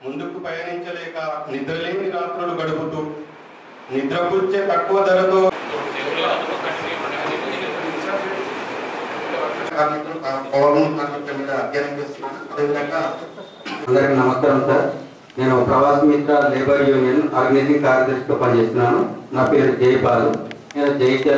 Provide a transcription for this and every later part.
ముందుకు పయనించలేక నిద్రలేని రాత్రులు గడుపుతూ నిద్రపుచ్చే తక్కువ ధరతో కార్మికులు పౌర్ణమి కార్మికుల మీద అధ్యయనం చేస్తున్నాను అదేవిధంగా అందరికి నమస్కారం సార్ నేను ప్రవాస్ మిత్ర లేబర్ యూనియన్ ఆర్గనైజింగ్ కార్యదర్శిగా పనిచేస్తున్నాను నా పేరు జయపాల్ నేను జైత్య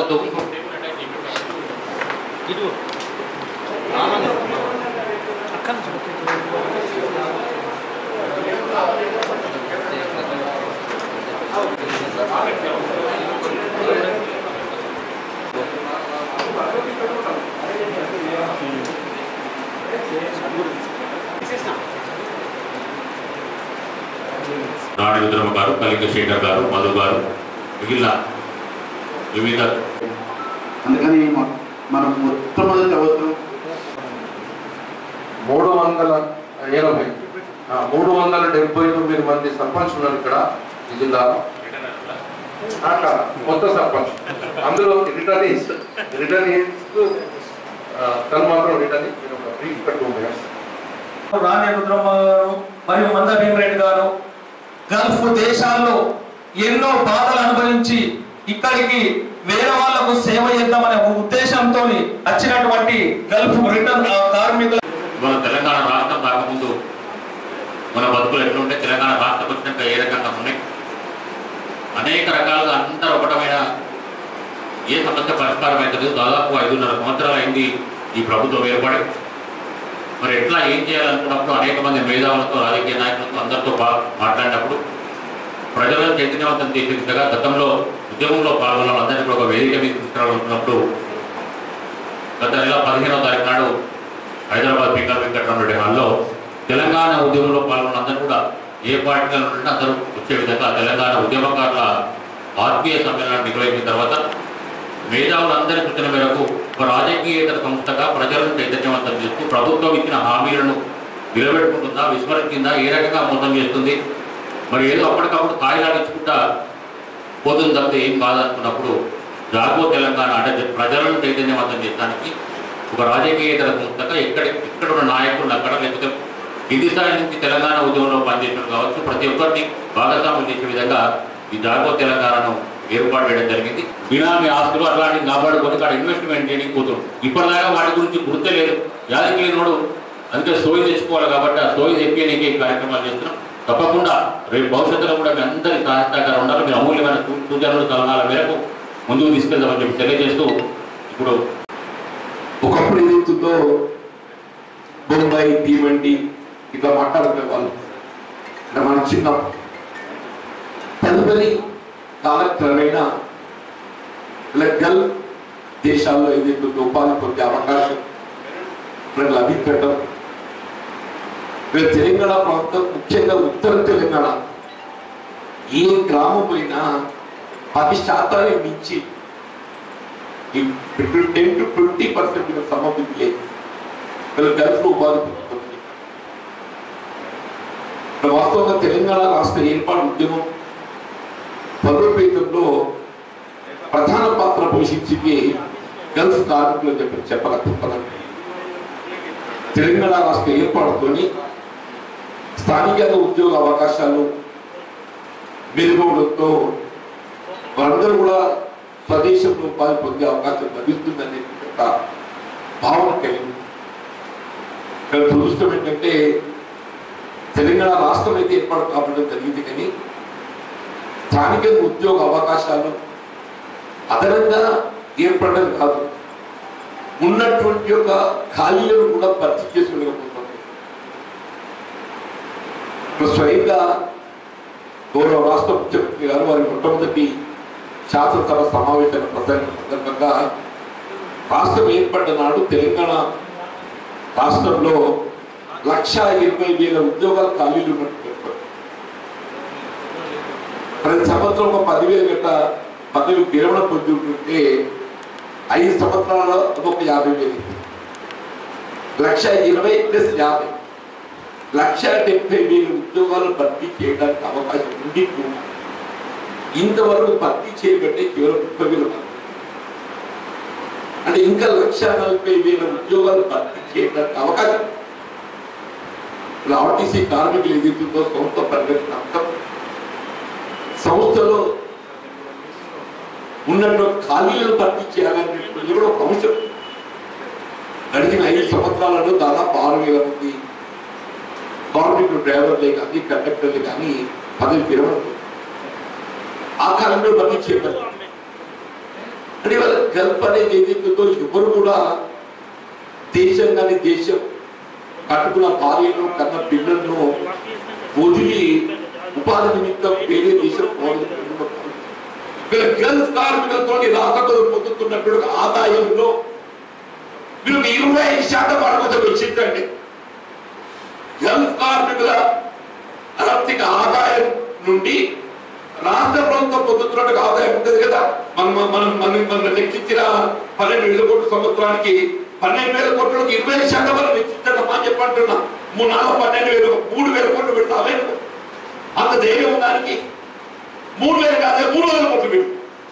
నాడు రుద్రమ గారు కలిక శేఖర్ గారు మధు గారు మిగిలిన వివిధ అందుకని మ- మనం మొట్టమొదటి అవసరం మూడు వందల ఎనభై ఆ, మూడు వందల డెబ్బై తొమ్మిది మంది సర్పంచ్ ఉన్నారు ఇక్కడ ఈ జిల్లాలో అట్లా కొత్త సర్పంచ్ అందులో రిటర్నీస్ రిటర్నీస్ తను మాత్రం returnee brief two minutes Rani Rudramma గారు మరియు మంద భీమరెడ్డి గారు గల్ఫ్ దేశాల్లో ఎన్నో బాధలు అనుభవించి ఇక్కడికి వేరే వాళ్లకు సేవ చేద్దామనే ఒక ఉద్దేశంతో వచ్చినటువంటి గల్ఫ్ రిటర్న్ ఆ, కార్మికుల మన తెలంగాణ రాష్ట్రం రాకముందు మన బతుకులు ఎట్లుంటే తెలంగాణ రాష్ట్రం వచ్చినాక ఏ రకంగా ఉన్నాయి అనేక రకాలుగా అందరూ ఒకటమైన ఏ సమస్య పరిష్కారం అవుతుంది దాదాపు ఐదున్నర సంవత్సరాలు అయింది ఈ ప్రభుత్వం ఏర్పడి మరి ఎట్లా ఏం చేయాలనుకున్నప్పుడు అనేక మంది మేధావులతో రాజకీయ నాయకులతో అందరితో బా- మాట్లాడినప్పుడు ప్రజలను చైతన్యవంతం చేసే దిశగా గతంలో ఉద్యమంలో పాల్గొన్న వాళ్ళందరినీ కూడా ఒక వేదిక మీద తీసుకురావాలనుకున్నప్పుడు గత నెల పదిహేనవ తారీఖు నాడు హైదరాబాద్ పీకా వెంకటరామరెడ్డి హాల్లో తెలంగాణ ఉద్యమంలో పాల్గొన్న అందరూ కూడా ఏ పార్టీల నుండి అందరూ వచ్చే విధంగా తెలంగాణ ఉద్యమకారుల ఆత్మీయ సమ్మేళనాన్ని నిర్వహించిన తర్వాత మేధావులందరి సూచన మేరకు ఒక రాజకీయేతర సంస్థగా ప్రజలను చైతన్యవంతం చేస్తూ ప్రభుత్వం ఇచ్చిన హామీలను నిలబెట్టుకుంటుందా విస్మరించిందా ఏ రకంగా మోసం చేస్తుంది మరి ఏదో అప్పటికప్పుడు కాయిలాలు ఇచ్చుకుంటా పోతుంది తప్పితే ఏం కాదనుకున్నప్పుడు జాగో తెలంగాణ అంటే ప్రజలను చైతన్యవంతం చేయడానికి ఒక రాజకీయేతర సంస్థగా ఎక్కడ ఇక్కడ ఉన్న నాయకులు అక్కడ లేకపోతే కింది స్థాయి నుంచి తెలంగాణ ఉద్యమంలో పనిచేసిన కావచ్చు ప్రతి ఒక్కరిని భాగస్వామ్యం చేసే విధంగా ఈ జాగో తెలంగాణను ఏర్పాటు చేయడం జరిగింది బినామీ ఆస్తులు అట్లాంటివి కాపాడుకొని అక్కడ ఇన్వెస్ట్మెంట్ చేయడానికి పోతుంది ఇప్పటిదాకా వాటి గురించి గుర్తే లేదు యాదకి లేనోడు అందుకే సోయి తెచ్చుకోవాలి కాబట్టి ఆ సోయి తెప్పియడానికి ఈ కార్యక్రమాలు చేస్తున్నాం తప్పకుండా రేపు భవిష్యత్తులో కూడా మీ అందరి సహాయ సహకారం ఉండాలి మీరు అమూల్యమైన సూ- సూచనలు సలహాల మేరకు ముందుకు తీసుకెళ్దామని చెప్పి తెలియజేస్తూ ఇప్పుడు ఒకప్పుడు ఏదైతుందో బొంబాయి తీవండి ఇట్లా మాట్లాడుకునే వాళ్ళు అంటే మన చిన్న తదుపరి కాలక్రమేణా ఇలా గల్ఫ్ దేశాల్లో ఏదైతే ఉపాధి పొందే అవకాశం మనకు లభించడం ఇక్కడ తెలంగాణ ప్రాంతం ముఖ్యంగా ఉత్తర తెలంగాణ ఏ గ్రామం పోయినా పది శాతానికి మించి టెన్ టు ట్వంటీ పర్సెంట్ సంబంధించి లేదు వీళ్ళు గల్ఫ్లో ఉపాధి పొందుతుంది ఇక్కడ వాస్తవంగా తెలంగాణ రాష్ట్ర ఏర్పాటు ఉద్యమం బలోపేతంలో ప్రధాన పాత్ర పోషించింది గల్ఫ్ కార్మికులు అని చెప్పి చెప్పక తప్పదు తెలంగాణ రాష్ట్ర ఏర్పాటుతోని స్థానికంగా ఉద్యోగ అవకాశాలు మెరుగవడంతో వారందరూ కూడా స్వదేశంలో ఉపాధి పొందే అవకాశం లభిస్తుందనే ఒక భావన కలిగింది ఇక్కడ దురదృష్టం ఏంటంటే తెలంగాణ రాష్ట్రం అయితే ఏర్పాటు కావడం జరిగింది కానీ స్థానికంగా ఉద్యోగ అవకాశాలు అదనంగా ఏర్పడడం కాదు ఉన్నటువంటి యొక్క ఖాళీలను కూడా భర్తీ చేసుకోలేకపోతుంది ఇప్పుడు స్వయంగా గౌరవ రాష్ట్ర ముఖ్యమంత్రి గారు వారి మొట్టమొదటి శాసనసభ సమావేశాల ప్రసంగం సందర్భంగా రాష్ట్రం ఏర్పడ్డ నాడు తెలంగాణ రాష్ట్రంలో లక్ష ఇరవై వేల ఉద్యోగాలు ఖాళీలు ఉన్నట్టు చెప్పారు. ప్రతి సంవత్సరం ఒక పదివేల గంట పదవి విరమణ పొంది ఉంటుంటే ఐదు సంవత్సరాల ఒక యాభై వేలు లక్ష ఇరవై ప్లస్ యాభై లక్ష డెబ్బై వేల ఉద్యోగాలు భర్తీ చేయడానికి అవకాశం ఉంది కూడా ఇంతవరకు భర్తీ చేయబట్టే కేవలం ముప్పై వేల మంది అంటే ఇంకా లక్ష నలభై వేల ఉద్యోగాలు భర్తీ చేయడానికి అవకాశం ఇలా ఆర్టీసీ కార్మికులు ఏదైతుందో సొంత పరిరక్షణ అంతం సంస్థలో ఉన్నటువంటి ఖాళీలను భర్తీ చేయాలనేటువంటి కూడా ఒక అంశం గడిచిన ఐదు సంవత్సరాలలో దాదాపు ఆరు వేల మంది కార్మికులు డ్రైవర్లే కానీ కండక్టర్లు కానీ పదవి విరమణ ఆ కాలంలో భర్తీ చేయబడి అంటే ఇవాళ గల్ఫ్ అనేది ఏదైతుందో ఎవరు కూడా దేశం కానీ దేశం కట్టుకున్న భార్యను కన్న పిల్లలను వదిలి ఉపాధి నిమిత్తం వేరే దేశం పోవాలి వీళ్ళ గల్ఫ్ కార్మికులతో రాకతో పొందుతున్నటువంటి ఆదాయంలో మీరు ఒక ఇరవై ఐదు శాతం అడుగుతూ వెచ్చించండి గల్ఫ్ కార్మికుల ఆర్థిక ఆదాయం నుండి రాష్ట్ర ప్రభుత్వం పొందుతున్నట్టు ఆదాయం ఉంటుంది కదా మనం మనం మనం మనం లెక్కించిన పన్నెండు వేల కోట్ల సంవత్సరానికి పన్నెండు వేల కోట్లకు ఇరవై ఐదు శాతం వరకు వెచ్చించడం అని చెప్పంటున్నా మూడు నాలుగు పన్నెండు వేలు మూడు వేల కోట్లు పెడతామే అంత ధైర్యం దానికి మూడు వేలు కాదే మూడు వేల కోట్లు పెట్టు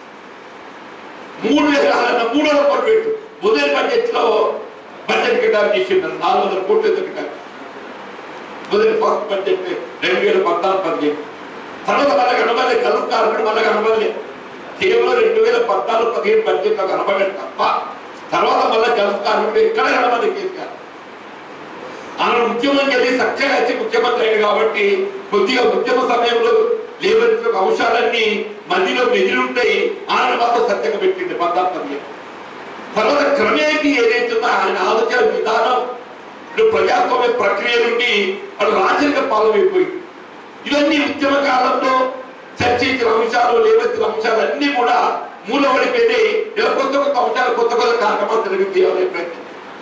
మూడు వేల కాదన్న మూడు వేల కోట్లు పెట్టు ఉదయం బడ్జెట్ లో బడ్జెట్ కేటాయింపు చేసిండ్రు నాలుగు వందల కోట్లు ఎందుకు కేటాయింపు మొదటి ఫస్ట్ బడ్జెట్ రెండు వేల పద్నాలుగు బడ్జెట్ తర్వాత మళ్ళీ కనబడలే గల్ఫ్ కార్మికుడు మళ్ళీ కనబడలే కేవలం రెండు వేల పద్నాలుగు పదిహేను బడ్జెట్ లో కనబడలేదు తప్ప తర్వాత మళ్ళీ గల్ఫ్ కార్మికుడు ఎక్కడ కనబడదు కేసీఆర్ ఆయన ముఖ్యమంత్రి వెళ్ళి చక్కగా వచ్చి ముఖ్యమంత్రి అయ్యాడు కాబట్టి కొద్దిగా ఉద్యమ సమయంలో లేబర్ అంశాలన్నీ మధ్యలో మెదిలుంటాయి ఆయన మాత్రం సత్యంగా పెట్టింది పద్నాలుగు పదిహేను తర్వాత క్రమేపీ ఏదైతుందో ఆయన ఆలోచన విధానం ఇప్పుడు ప్రజాస్వామ్య ప్రక్రియ నుండి అటు రాజరిక పాలమైపోయింది ఇవన్నీ ఉద్యమ కాలంలో చర్చించిన అంశాలు లేవెత్తిన అంశాలు అన్ని కూడా మూలపడిపోయినాయి ఇలా కొత్త కొత్త అంశాలు కొత్త కొత్త కార్యక్రమాలు జరిగింది అనే ప్రయత్నం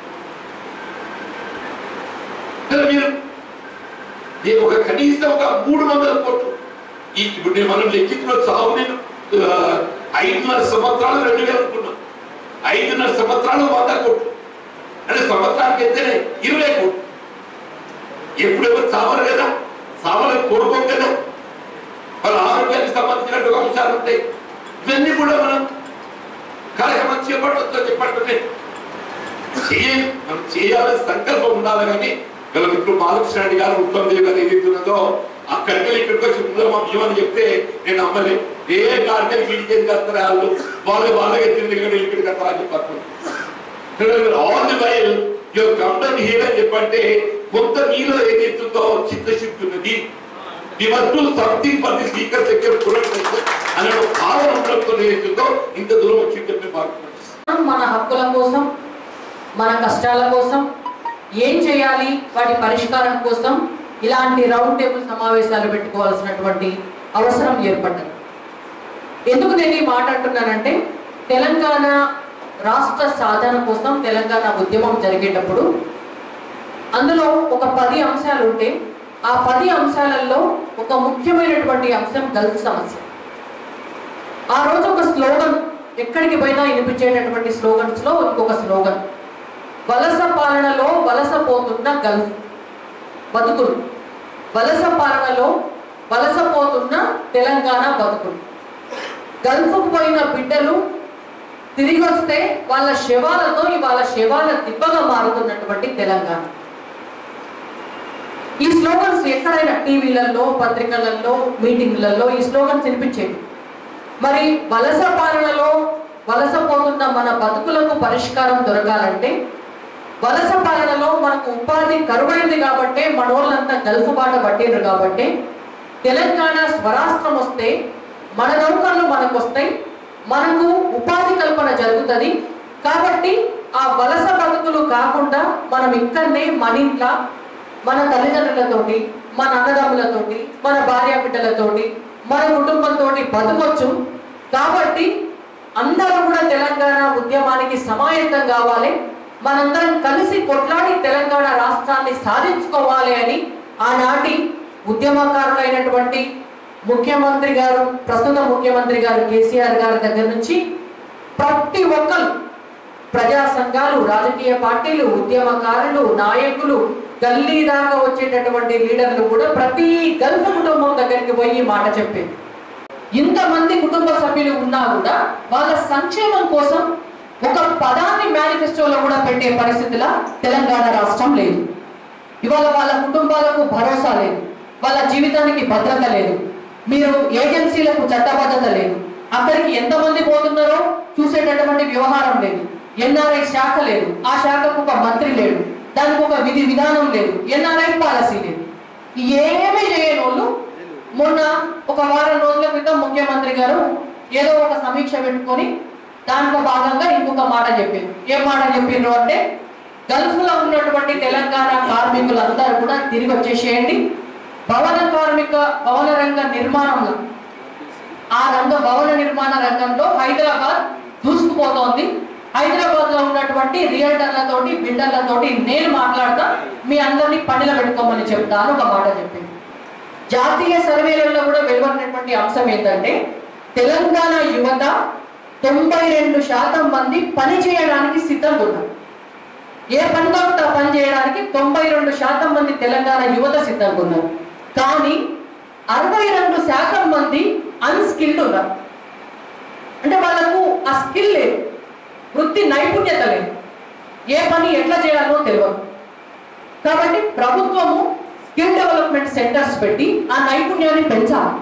కదా మీరు ఈ ఒక కనీసం ఒక మూడు వందల కోట్లు ఈ ఇప్పుడు నేను మనం లెక్కించిన చావు నేను ఆ, ఐదున్నర సంవత్సరాలు రెండు వేలు అనుకున్నాం ఐదున్నర సంవత్సరాలు వంద కోట్లు అంటే సంవత్సరానికి ఎంతనే ఇరవై కోట్లు ఎప్పుడెప్పుడు చావరు కదా చావాలని కోరుకోం కదా వాళ్ళ ఆరోగ్యానికి సంబంధించినట్టు అంశాలు ఉంటాయి ఇవన్నీ కూడా మనం కార్యక్రమం చేపట్టొచ్చు చెప్పండి చేయాలి మనం చేయాలని సంకల్పం ఉండాలి కానీ వీళ్ళ మిత్రులు బాలకృష్ణ రెడ్డి గారు ఉత్తమ్ దేవ్ గారు ఏదైతున్నదో అక్కడికి వెళ్ళి ఇక్కడికి వచ్చి ముందర మా భీమని చెప్తే నేను నమ్మలే ఏ కార్యక్రమం ఇంటికి కడతారా వాళ్ళు వాళ్ళు వాళ్ళకి తిరిగి ఇక్కడికి కడతారా అని చెప్పారు all the while your company here అని చెప్పంటే కొంత మీలో ఏదైతుందో చిత్తశుద్ధి ఉన్నది we must do something for the speaker secure అనే ఒక భావన ఉండడంతో ఏదైతుందో ఇంత దూరం వచ్చింది చెప్పి భావిస్తున్నాను మన హక్కుల కోసం మన కష్టాల కోసం ఏం చేయాలి వాటి పరిష్కారం కోసం ఇలాంటి రౌండ్ టేబుల్ సమావేశాలు పెట్టుకోవాల్సినటువంటి అవసరం ఏర్పడ్డది ఎందుకు నేను ఈ మాట అంటున్నానంటే తెలంగాణ రాష్ట్ర సాధన కోసం తెలంగాణ ఉద్యమం జరిగేటప్పుడు అందులో ఒక పది అంశాలు ఉంటే ఆ పది అంశాలలో ఒక ముఖ్యమైనటువంటి అంశం గల్ఫ్ సమస్య ఆ రోజు ఒక స్లోగన్ ఎక్కడికి పోయినా వినిపించేటటువంటి స్లోగన్స్ లో ఇంకొక స్లోగన్ వలస పాలనలో వలస పోతున్న గల్ఫ్ బతుకులు వలస పాలనలో వలస పోతున్న తెలంగాణ బతుకులు గల్ఫ్కు పోయిన బిడ్డలు తిరిగి వస్తే వాళ్ళ శవాలతో ఇవాళ శవాల దిబ్బగా మారుతున్నటువంటి తెలంగాణ ఈ స్లోగన్స్ ఎక్కడైనా టీవీలలో పత్రికలలో మీటింగ్లలో ఈ స్లోగన్స్ వినిపించేవి మరి వలస పాలనలో వలస పోతున్న మన బతుకులకు పరిష్కారం దొరకాలంటే వలస పాలనలో మనకు ఉపాధి కరువైంది కాబట్టే మనోళ్ళంతా గల్ఫ్ బాట పట్టిండ్రు కాబట్టి తెలంగాణ స్వరాష్ట్రం వస్తే మన నౌకర్లు మనకు వస్తాయి మనకు ఉపాధి కల్పన జరుగుతుంది కాబట్టి ఆ వలస బతుకులు కాకుండా మనం ఇక్కడనే మన ఇంట్లో మన తల్లిదండ్రులతోటి మన అన్నదమ్ములతోటి మన భార్య బిడ్డలతోటి మన కుటుంబంతో బతకొచ్చు కాబట్టి అందరూ కూడా తెలంగాణ ఉద్యమానికి సమాయత్తం కావాలి మనందరం కలిసి కొట్లాడి తెలంగాణ రాష్ట్రాన్ని సాధించుకోవాలి అని ఆనాటి ఉద్యమకారులైనటువంటి ముఖ్యమంత్రి గారు ప్రస్తుత ముఖ్యమంత్రి గారు కేసీఆర్ గారి దగ్గర నుంచి ప్రతి ఒక్కరు ప్రజా సంఘాలు రాజకీయ పార్టీలు ఉద్యమకారులు నాయకులు గల్లీ దాకా వచ్చేటటువంటి లీడర్లు కూడా ప్రతి గల్ఫ్ కుటుంబం దగ్గరికి పోయి ఈ మాట చెప్పేది ఇంతమంది కుటుంబ సభ్యులు ఉన్నా కూడా వాళ్ళ సంక్షేమం కోసం ఒక పదాన్ని మేనిఫెస్టోలో కూడా పెట్టే పరిస్థితిలా తెలంగాణ రాష్ట్రం లేదు ఇవాళ వాళ్ళ కుటుంబాలకు భరోసా లేదు వాళ్ళ జీవితానికి భద్రత లేదు మీరు ఏజెన్సీలకు చట్టబద్ధత లేదు అక్కడికి ఎంతమంది పోతున్నారో చూసేటటువంటి వ్యవహారం లేదు ఎన్ఆర్ఐ శాఖ లేదు ఆ శాఖకు ఒక మంత్రి లేడు దానికి ఒక విధి విధానం లేదు ఎన్ఆర్ఐ పాలసీ లేదు ఏమీ చేయని వాళ్ళు మొన్న ఒక వారం రోజుల క్రితం ముఖ్యమంత్రి గారు ఏదో ఒక సమీక్ష పెట్టుకొని దాంట్లో భాగంగా ఇంకొక మాట చెప్పింది ఏం మాట చెప్పిండ్రు అంటే గల్ఫ్ లో ఉన్నటువంటి తెలంగాణ కార్మికులందరూ కూడా తిరిగి వచ్చేసేయండి భవన కార్మిక భవన రంగ నిర్మాణంలో ఆ రంగ భవన నిర్మాణ రంగంలో హైదరాబాద్ దూసుకుపోతోంది హైదరాబాద్ లో ఉన్నటువంటి రియల్టర్లతోటి బిల్డర్లతోటి నేను మాట్లాడతా మీ అందరినీ పనిలో పెట్టుకోమని చెప్తాను ఒక మాట చెప్పింది జాతీయ సర్వేలలో కూడా వెలువడినటువంటి అంశం ఏంటంటే తెలంగాణ యువత తొంభై రెండు శాతం మంది పని చేయడానికి సిద్ధంగా ఉన్నారు ఏ పని దొరికితే ఆ పని చేయడానికి తొంభై రెండు శాతం మంది తెలంగాణ యువత సిద్ధంగా ఉన్నారు కానీ అరవై రెండు శాతం మంది అన్స్కిల్డ్ ఉన్నారు అంటే వాళ్ళకు ఆ స్కిల్ లేదు వృత్తి నైపుణ్యత లేదు ఏ పని ఎట్లా చేయాలో తెలియదు కాబట్టి ప్రభుత్వము స్కిల్ డెవలప్మెంట్ సెంటర్స్ పెట్టి ఆ నైపుణ్యాన్ని పెంచాలి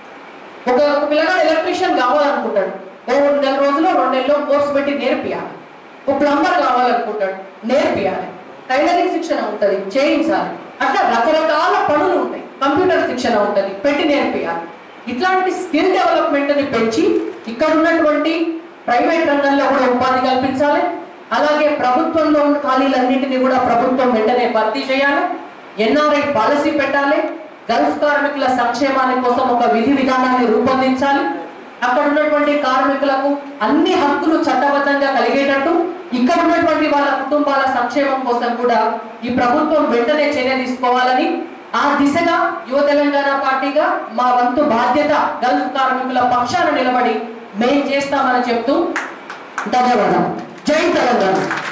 ఒక ఒక పిల్లగాడు ఎలక్ట్రీషియన్ కావాలనుకుంటాడు ఓ నెల రోజులు రెండు నెలలు కోర్స్ పెట్టి నేర్పియాలి ఒక ప్లంబర్ కావాలనుకుంటాడు నేర్పియాలి టైలరింగ్ శిక్షణ ఉంటుంది చేయించాలి అట్లా రకరకాల పనులు ఉంటాయి కంప్యూటర్ శిక్షణ ఉంటుంది పెట్టి నేర్పియాలి ఇట్లాంటి స్కిల్ డెవలప్మెంట్ ని పెంచి ఇక్కడ ఉన్నటువంటి ప్రైవేట్ రంగంలో కూడా ఉపాధి కల్పించాలి అలాగే ప్రభుత్వంలో ఉన్న ఖాళీలన్నింటినీ కూడా ప్రభుత్వం వెంటనే భర్తీ చేయాలి ఎన్ఆర్ఐ పాలసీ పెట్టాలి గల్ఫ్ కార్మికుల సంక్షేమాని కోసం ఒక విధి విధానాన్ని రూపొందించాలి అక్కడ ఉన్నటువంటి కార్మికులకు అన్ని హక్కులు చట్టబద్ధంగా కలిగేటట్టు ఇక్కడ ఉన్నటువంటి వాళ్ళ కుటుంబాల సంక్షేమం కోసం కూడా ఈ ప్రభుత్వం వెంటనే చర్య తీసుకోవాలని ఆ దిశగా యువ తెలంగాణ పార్టీగా మా వంతు బాధ్యత గల్ఫ్ కార్మికుల పక్షాన నిలబడి మేం చేస్తామని చెప్తూ ధన్యవాదాలు జై తెలంగాణ